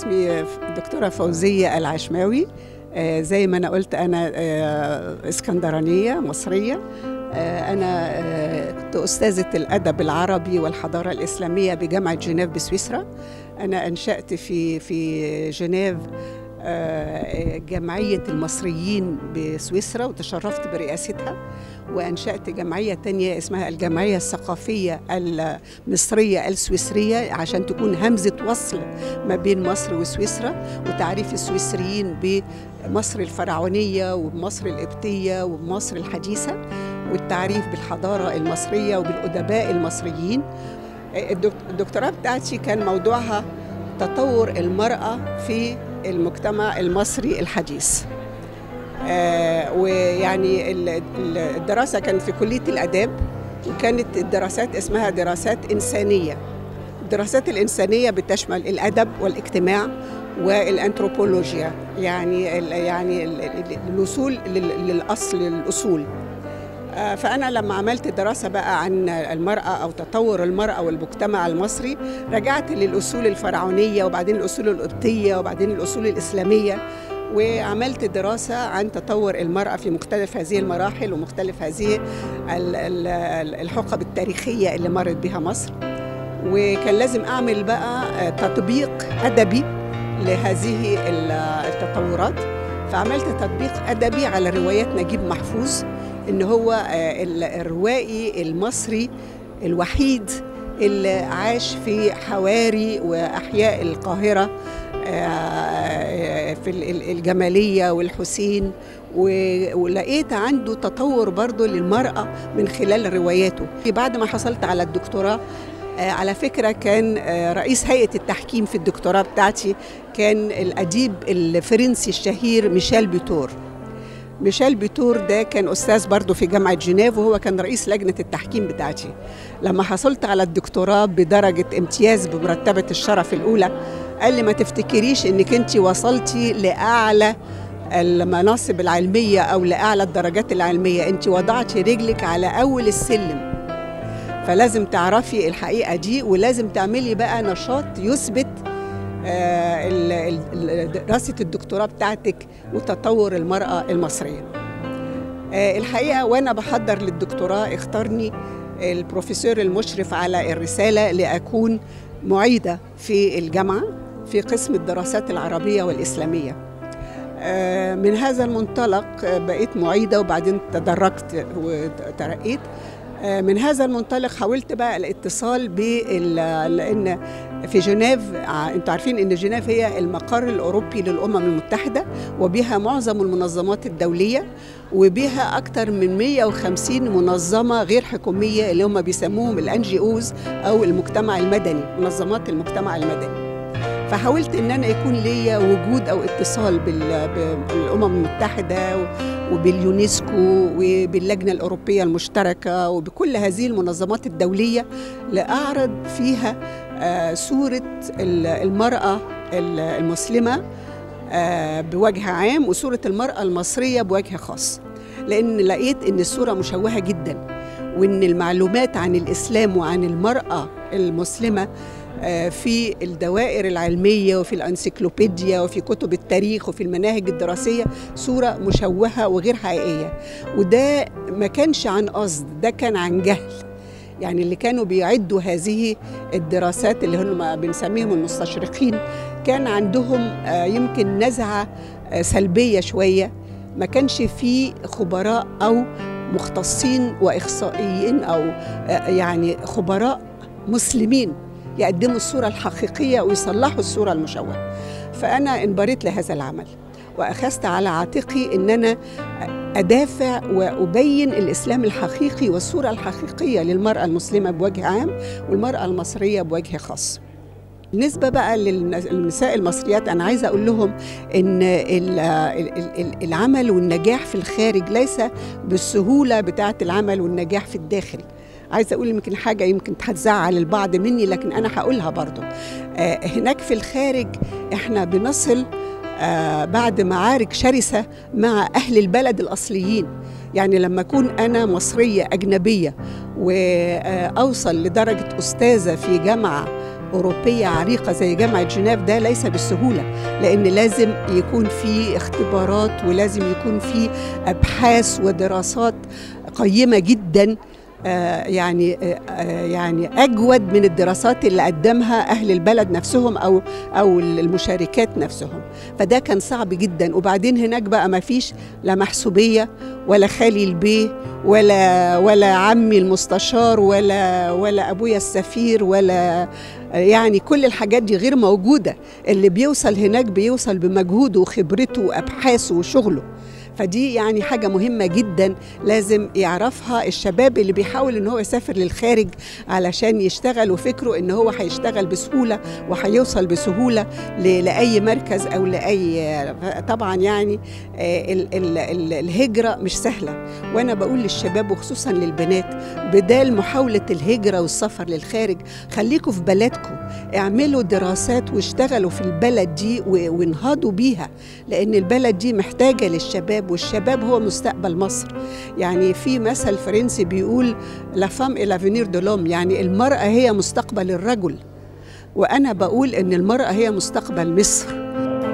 اسمي الدكتورة فوزية العشماوي آه، زي ما أنا قلت أنا آه، اسكندرانية مصرية آه، أنا آه، كنت أستاذة الأدب العربي والحضارة الإسلامية بجامعة جنيف بسويسرا أنا أنشأت في في جنيف آه، جمعية المصريين بسويسرا وتشرفت برئاستها وأنشأت جمعية تانية اسمها الجمعية الثقافية المصرية السويسرية عشان تكون همزة وصل ما بين مصر وسويسرا وتعريف السويسريين بمصر الفرعونية وبمصر القبطية وبمصر الحديثة والتعريف بالحضارة المصرية وبالأدباء المصريين الدك- الدكتوراه بتاعتي كان موضوعها تطور المرأة في المجتمع المصري الحديث آه، ويعني ال- ال- الدراسة كانت في كلية الآداب وكانت الدراسات اسمها دراسات إنسانية الدراسات الإنسانية بتشمل الأدب والاجتماع والأنثروبولوجيا يعني ال- يعني ال- ال- الوصول لل- للأصل الأصول آه، فأنا لما عملت دراسة بقى عن المرأة أو تطور المرأة والمجتمع المصري رجعت للأصول الفرعونية وبعدين الأصول القبطية وبعدين الأصول الإسلامية وعملت دراسة عن تطور المرأة في مختلف هذه المراحل ومختلف هذه ال- ال- الحقب التاريخية اللي مرت بها مصر وكان لازم أعمل بقى آه، تطبيق أدبي لهذه ال- التطورات فعملت تطبيق أدبي على روايات نجيب محفوظ إن هو آه، ال- الروائي المصري الوحيد اللي عاش في حواري وأحياء القاهرة آه، في ال- ال- الجمالية والحسين و- ولقيت عنده تطور برضه للمرأة من خلال رواياته بعد ما حصلت على الدكتوراه آه، على فكرة كان آه، رئيس هيئة التحكيم في الدكتوراه بتاعتي كان الأديب الفرنسي الشهير ميشيل بيتور ميشيل بيتور ده كان أستاذ برضه في جامعة جنيف وهو كان رئيس لجنة التحكيم بتاعتي لما حصلت على الدكتوراه بدرجة امتياز بمرتبة الشرف الأولى قال لي ما تفتكريش انك انت وصلتي لأعلى المناصب العلمية أو لأعلى الدرجات العلمية أنت وضعتي رجلك على أول السلم فلازم تعرفي الحقيقة دي ولازم تعملي بقى نشاط يثبت آه، ال- ال- ال- دراسة الدكتوراه بتاعتك وتطور المرأة المصرية آه، الحقيقة وأنا بحضر للدكتوراه اختارني البروفيسور المشرف على الرسالة لأكون معيدة في الجامعة في قسم الدراسات العربية والإسلامية آه، من هذا المنطلق آه، بقيت معيدة وبعدين تدرجت وترقيت آه، من هذا المنطلق حاولت بقى الاتصال بال لان في جنيف ع- انتوا عارفين ان جنيف هي المقر الاوروبي للامم المتحده وبها معظم المنظمات الدوليه وبها اكثر من 150 منظمه غير حكوميه اللي هم بيسموهم الان جي اوز او المجتمع المدني منظمات المجتمع المدني فحاولت ان انا يكون ليا وجود او اتصال بال- بالامم المتحده و- وباليونسكو وباللجنه الاوروبيه المشتركه وبكل هذه المنظمات الدوليه لاعرض فيها آه، صوره ال- المراه ال- المسلمه آه، بوجه عام وصوره المراه المصريه بوجه خاص لان لقيت ان الصوره مشوهه جدا وان المعلومات عن الاسلام وعن المراه المسلمه آه، في الدوائر العلمية وفي الأنسيكلوبيديا وفي كتب التاريخ وفي المناهج الدراسية صورة مشوهة وغير حقيقية وده ما كانش عن قصد ده كان عن جهل يعني اللي كانوا بيعدوا هذه الدراسات اللي هم بنسميهم المستشرقين كان عندهم آه، يمكن نزعة آه، سلبية شوية ما كانش فيه خبراء أو مختصين وإخصائيين أو آه، يعني خبراء مسلمين يقدموا الصورة الحقيقية ويصلحوا الصورة المشوهة فأنا انبريت لهذا العمل وأخذت على عاتقي أن أنا أدافع وأبين الإسلام الحقيقي والصورة الحقيقية للمرأة المسلمة بوجه عام والمرأة المصرية بوجه خاص بالنسبة بقى للنساء المصريات أنا عايزة أقول لهم إن ال- ال- ال- العمل والنجاح في الخارج ليس بالسهولة بتاعة العمل والنجاح في الداخل عايزه اقول يمكن حاجه يمكن هتزعل البعض مني لكن انا هقولها برضو آه هناك في الخارج احنا بنصل آه بعد معارك شرسه مع اهل البلد الاصليين يعني لما اكون انا مصريه اجنبيه واوصل لدرجه استاذه في جامعه أوروبية عريقة زي جامعة جنيف ده ليس بالسهولة لأن لازم يكون في اختبارات ولازم يكون في أبحاث ودراسات قيمة جدا يعني يعني اجود من الدراسات اللي قدمها اهل البلد نفسهم او او المشاركات نفسهم فده كان صعب جدا وبعدين هناك بقى ما فيش لا محسوبيه ولا خالي البيه ولا ولا عمي المستشار ولا ولا ابويا السفير ولا يعني كل الحاجات دي غير موجوده اللي بيوصل هناك بيوصل بمجهوده وخبرته وابحاثه وشغله فدي يعني حاجة مهمة جدا لازم يعرفها الشباب اللي بيحاول ان هو يسافر للخارج علشان يشتغل وفكره ان هو هيشتغل بسهولة وهيوصل بسهولة لأي مركز او لأي طبعا يعني ال ال ال الهجرة مش سهلة وانا بقول للشباب وخصوصا للبنات بدال محاولة الهجرة والسفر للخارج خليكم في بلدكم اعملوا دراسات واشتغلوا في البلد دي وانهضوا بيها لان البلد دي محتاجة للشباب الشباب والشباب هو مستقبل مصر يعني في مثل فرنسي بيقول لا فام اي لافينير دو لوم يعني المرأة هي مستقبل الرجل وأنا بقول إن المرأة هي مستقبل مصر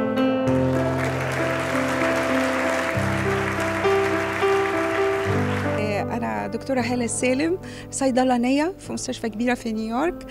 أنا دكتورة هالة السالم صيدلانية في مستشفى كبيرة في نيويورك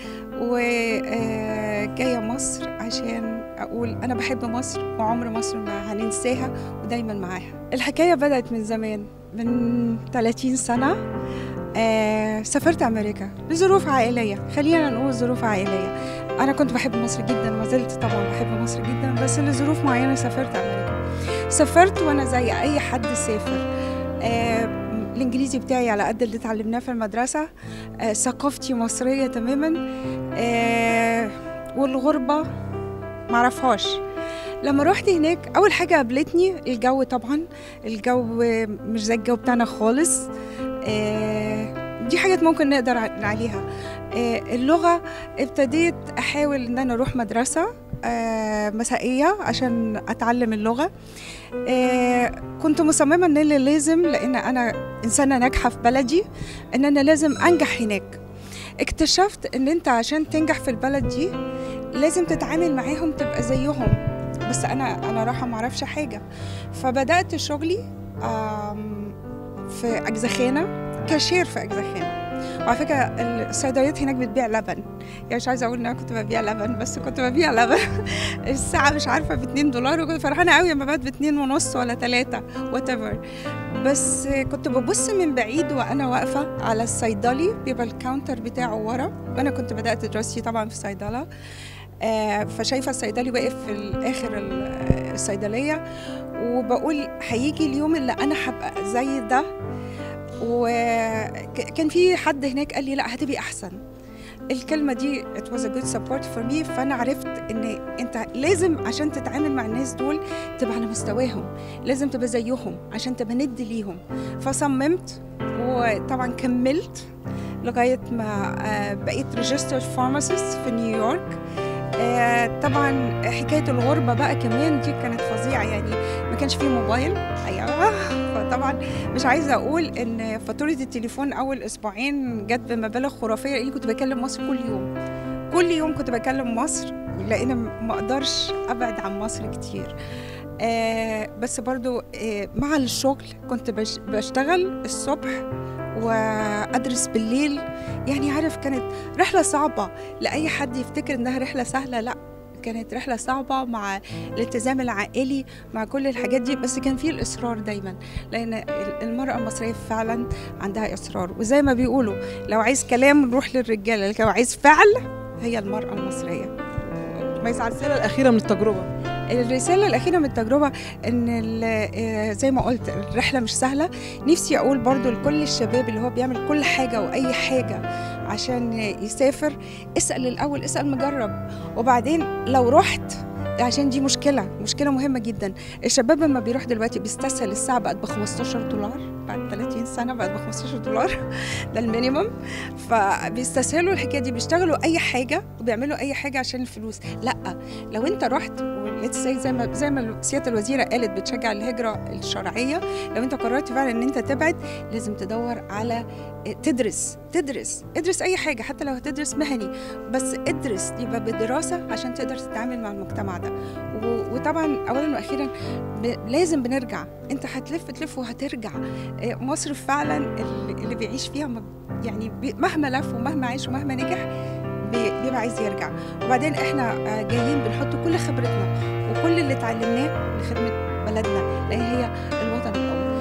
وجاية مصر عشان أقول أنا بحب مصر وعمر مصر ما هننساها ودايما معاها الحكاية بدأت من زمان من 30 سنة آه سافرت أمريكا لظروف عائلية خلينا نقول ظروف عائلية أنا كنت بحب مصر جدا ما زلت طبعا بحب مصر جدا بس لظروف معينة سافرت أمريكا سافرت وأنا زي أي حد سافر آه الانجليزي بتاعي على قد اللي اتعلمناه في المدرسه آه ثقافتي مصريه تماما آه والغربه معرفهاش لما رحت هناك اول حاجه قابلتني الجو طبعا الجو مش زي الجو بتاعنا خالص آه دي حاجات ممكن نقدر عليها آه اللغه ابتديت احاول ان انا اروح مدرسه آه مسائيه عشان اتعلم اللغه آه كنت مصممه ان اللي لازم لان انا انسانه ناجحه في بلدي ان انا لازم انجح هناك اكتشفت ان انت عشان تنجح في البلد دي لازم تتعامل معاهم تبقى زيهم بس انا انا رايحه معرفش حاجه فبدات شغلي في اجزخانه كاشير في اجزخانه وعلى فكره الصيدليات هناك بتبيع لبن يعني مش عايزه اقول ان انا كنت ببيع لبن بس كنت ببيع لبن الساعه مش عارفه ب 2 دولار وكنت فرحانه قوي لما بقت ب 2 ونص ولا 3 وات بس كنت ببص من بعيد وانا واقفه على الصيدلي بيبقى الكاونتر بتاعه ورا وانا كنت بدات دراستي طبعا في صيدله آه فشايفه الصيدلي واقف في اخر الصيدليه وبقول هيجي اليوم اللي انا هبقى زي ده وكان في حد هناك قال لي لا هتبقي احسن الكلمه دي it was a good support for me فانا عرفت ان انت لازم عشان تتعامل مع الناس دول تبقى على مستواهم لازم تبقى زيهم عشان تبقى ند ليهم فصممت وطبعا كملت لغايه ما بقيت ريجسترد فارماسيست في نيويورك طبعا حكايه الغربه بقى كمان دي كانت فظيعه يعني ما كانش فيه موبايل ايوه فطبعا مش عايزه اقول ان فاتوره التليفون اول اسبوعين جت بمبالغ خرافيه لاني كنت بكلم مصر كل يوم كل يوم كنت بكلم مصر لان ما اقدرش ابعد عن مصر كتير آه بس برضو آه مع الشغل كنت بشتغل الصبح وادرس بالليل يعني عارف كانت رحله صعبه لاي حد يفتكر انها رحله سهله لا كانت رحله صعبه مع الالتزام العائلي مع كل الحاجات دي بس كان في الاصرار دايما لان المراه المصريه فعلا عندها اصرار وزي ما بيقولوا لو عايز كلام نروح للرجاله لكن لو عايز فعل هي المراه المصريه ما يزعل الرساله الاخيره من التجربه الرسالة الأخيرة من التجربة إن زي ما قلت الرحلة مش سهلة نفسي أقول برضو لكل الشباب اللي هو بيعمل كل حاجة وأي حاجة عشان يسافر اسأل الأول اسأل مجرب وبعدين لو رحت عشان دي مشكلة مشكلة مهمة جدا الشباب لما بيروح دلوقتي بيستسهل الساعة بقت ب 15 دولار بعد 30 سنه بقت ب 15 دولار ده المينيمم فبيستسهلوا الحكايه دي بيشتغلوا اي حاجه وبيعملوا اي حاجه عشان الفلوس لا لو انت رحت زي زي ما زي ما سياده الوزيره قالت بتشجع الهجره الشرعيه لو انت قررت فعلا ان انت تبعد لازم تدور على تدرس تدرس ادرس اي حاجه حتى لو هتدرس مهني بس ادرس يبقى بدراسه عشان تقدر تتعامل مع المجتمع ده وطبعا اولا واخيرا لازم بنرجع انت هتلف تلف وهترجع مصر فعلا اللي بيعيش فيها يعني مهما لف ومهما عاش ومهما نجح بيبقى عايز يرجع وبعدين احنا جايين بنحط كل خبرتنا وكل اللي اتعلمناه لخدمه بلدنا لان هي الوطن الاول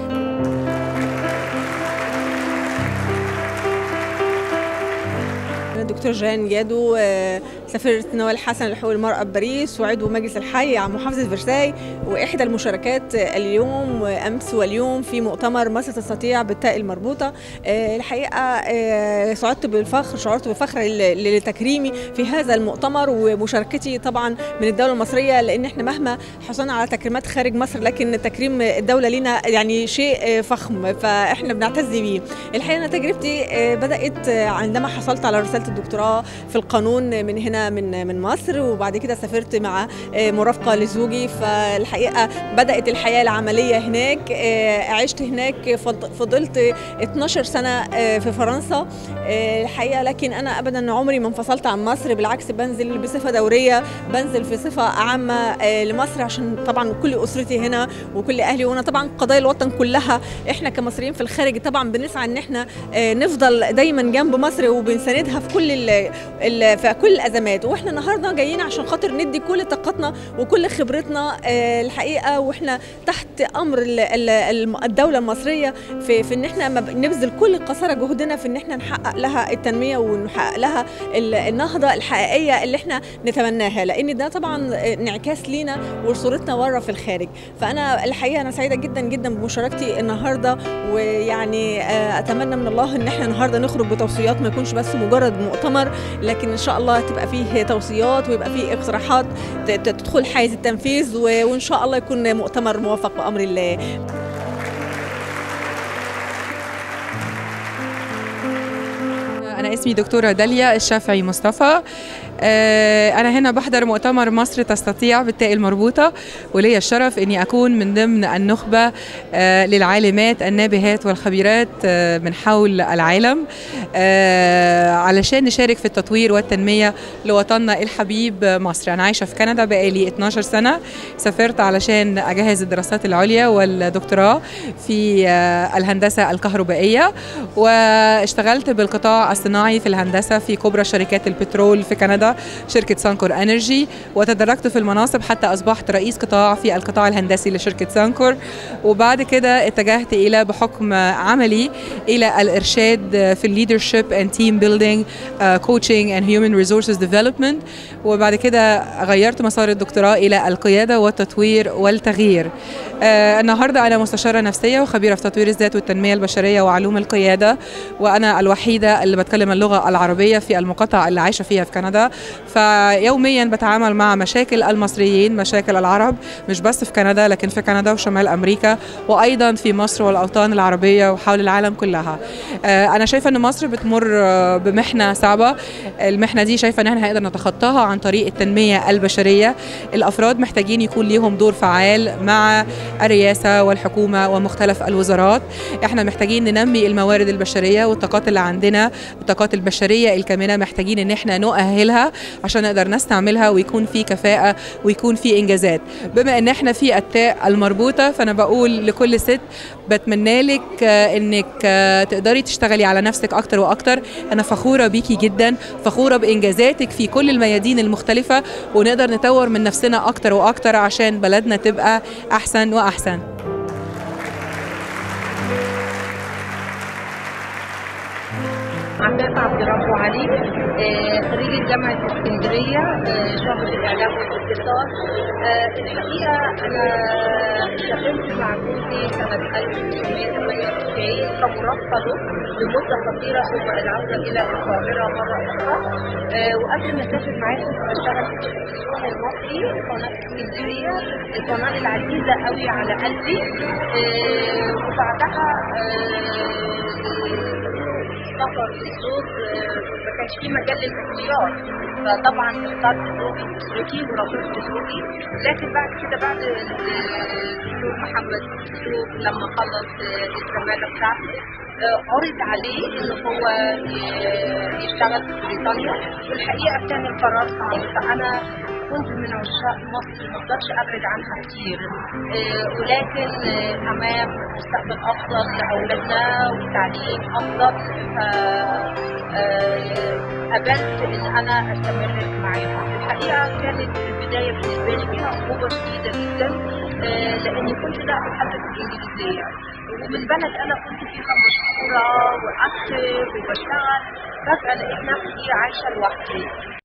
دكتور جان جادو سفيرة نوال حسن لحقوق المرأة بباريس وعضو مجلس الحي عن محافظة فرساي وإحدى المشاركات اليوم أمس واليوم في مؤتمر مصر تستطيع بالتاء المربوطة الحقيقة سعدت بالفخر شعرت بالفخر لتكريمي في هذا المؤتمر ومشاركتي طبعا من الدولة المصرية لأن احنا مهما حصلنا على تكريمات خارج مصر لكن تكريم الدولة لنا يعني شيء فخم فاحنا بنعتز بيه الحقيقة أنا تجربتي بدأت عندما حصلت على رسالة الدكتوراه في القانون من هنا من من مصر وبعد كده سافرت مع مرافقه لزوجي فالحقيقه بدات الحياه العمليه هناك عشت هناك فضلت 12 سنه في فرنسا الحقيقه لكن انا ابدا عمري ما انفصلت عن مصر بالعكس بنزل بصفه دوريه بنزل في صفه عامه لمصر عشان طبعا كل اسرتي هنا وكل اهلي وانا طبعا قضايا الوطن كلها احنا كمصريين في الخارج طبعا بنسعى ان احنا نفضل دايما جنب مصر وبنساندها في كل ال ال في كل الازمات واحنا النهارده جايين عشان خاطر ندي كل طاقتنا وكل خبرتنا الحقيقه واحنا تحت امر الدوله المصريه في في ان احنا نبذل كل قصارى جهدنا في ان احنا نحقق لها التنميه ونحقق لها النهضه الحقيقيه اللي احنا نتمناها لان ده طبعا انعكاس لينا وصورتنا بره في الخارج فانا الحقيقه انا سعيده جدا جدا بمشاركتي النهارده ويعني اتمنى من الله ان احنا النهارده نخرج بتوصيات ما يكونش بس مجرد مؤتمر لكن ان شاء الله تبقى فيه توصيات ويبقى فيه اقتراحات تدخل حيز التنفيذ وان شاء الله يكون مؤتمر موفق بامر الله أنا اسمي دكتورة داليا الشافعي مصطفى أنا هنا بحضر مؤتمر مصر تستطيع بالتاء المربوطة ولي الشرف أني أكون من ضمن النخبة للعالمات النابهات والخبيرات من حول العالم علشان نشارك في التطوير والتنمية لوطننا الحبيب مصر أنا عايشة في كندا بقالي 12 سنة سافرت علشان أجهز الدراسات العليا والدكتوراه في الهندسة الكهربائية واشتغلت بالقطاع الصناعي في الهندسة في كبرى شركات البترول في كندا شركة سانكور انرجي وتدرجت في المناصب حتى اصبحت رئيس قطاع في القطاع الهندسي لشركة سانكور وبعد كده اتجهت الى بحكم عملي الى الارشاد في الليدرشيب اند تيم بيلدينج كوتشنج اند هيومن ريسورسز ديفلوبمنت وبعد كده غيرت مسار الدكتوراه الى القيادة والتطوير والتغيير آه النهارده انا مستشاره نفسيه وخبيره في تطوير الذات والتنميه البشريه وعلوم القياده وانا الوحيده اللي بتكلم اللغه العربيه في المقاطعه اللي عايشه فيها في كندا فيوميا بتعامل مع مشاكل المصريين مشاكل العرب مش بس في كندا لكن في كندا وشمال امريكا وايضا في مصر والاوطان العربيه وحول العالم كلها آه انا شايفه ان مصر بتمر بمحنه صعبه المحنه دي شايفه ان احنا هنقدر نتخطاها عن طريق التنميه البشريه الافراد محتاجين يكون ليهم دور فعال مع الرئاسة والحكومة ومختلف الوزارات احنا محتاجين ننمي الموارد البشرية والطاقات اللي عندنا الطاقات البشرية الكامنة محتاجين ان احنا نؤهلها عشان نقدر نستعملها ويكون في كفاءة ويكون في انجازات بما ان احنا في التاء المربوطة فانا بقول لكل ست بتمنى لك انك تقدري تشتغلي على نفسك اكتر واكتر انا فخورة بيكي جدا فخورة بانجازاتك في كل الميادين المختلفة ونقدر نطور من نفسنا اكتر واكتر عشان بلدنا تبقى احسن واحسن عفاف عبد رب علي خريجة جامعة اسكندرية شعبة الإعلام والاتصال الحقيقة أنا سافرت مع مع جوزي سنة 1998 كمرافقة له لمدة قصيرة ثم العودة إلى القاهرة مرة أخرى آه، وقبل ما أسافر معاه كنت بشتغل في التلفزيون المصري قناة اسكندرية القناة العزيزة قوي على قلبي آه، وبعدها آه، سفر الزوج آه، ما كانش في مجال للاختيار فطبعا اخترت زوجي اسرتي ورفضت زوجي لكن بعد كده بعد الدكتور محمد يوسف لما خلص آه، الزماله بتاعته آه، عرض عليه ان هو ي- يشتغل في بريطانيا والحقيقه كان القرار صعب فانا كنت من عشاق مصر ما اقدرش ابعد عنها كتير آه، ولكن آه، امام مستقبل افضل لاولادنا وتعليم افضل ف آه، قبلت ان انا استمر معاهم الحقيقه كانت البدايه بالنسبه لي فيها صعوبه شديده جدا آه، لاني كنت لا اتحدث الانجليزيه ومن بلد انا كنت فيها مشهوره واكتب وبشتغل فجاه لقيت نفسي عايشه لوحدي